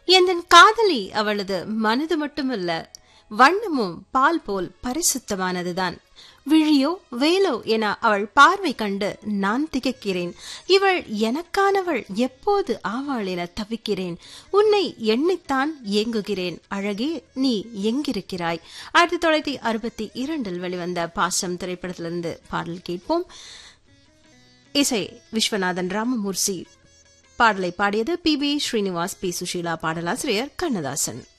எந்தன் காதலி அவளது மனது மட்டுமல்ல வண்ணமும் பால் போல் பரிசுத்தமானதுதான் விழியோ வேலோ என அவள் பார்வை கண்டு நான் திகைக்கிறேன் இவள் எனக்கானவள் எப்போது ஆவாள் என தவிக்கிறேன் உன்னை எண்ணித்தான் ஏங்குகிறேன் அழகே நீ எங்கிருக்கிறாய் ஆயிரத்தி தொள்ளாயிரத்தி அறுபத்தி இரண்டில் வெளிவந்த பாசம் திரைப்படத்திலிருந்து பாடல் கேட்போம் இசை விஸ்வநாதன் ராமமூர்த்தி பாடலை பாடியது P B Srinivas P Susheela பாடலாசிரியர் கண்ணதாசன்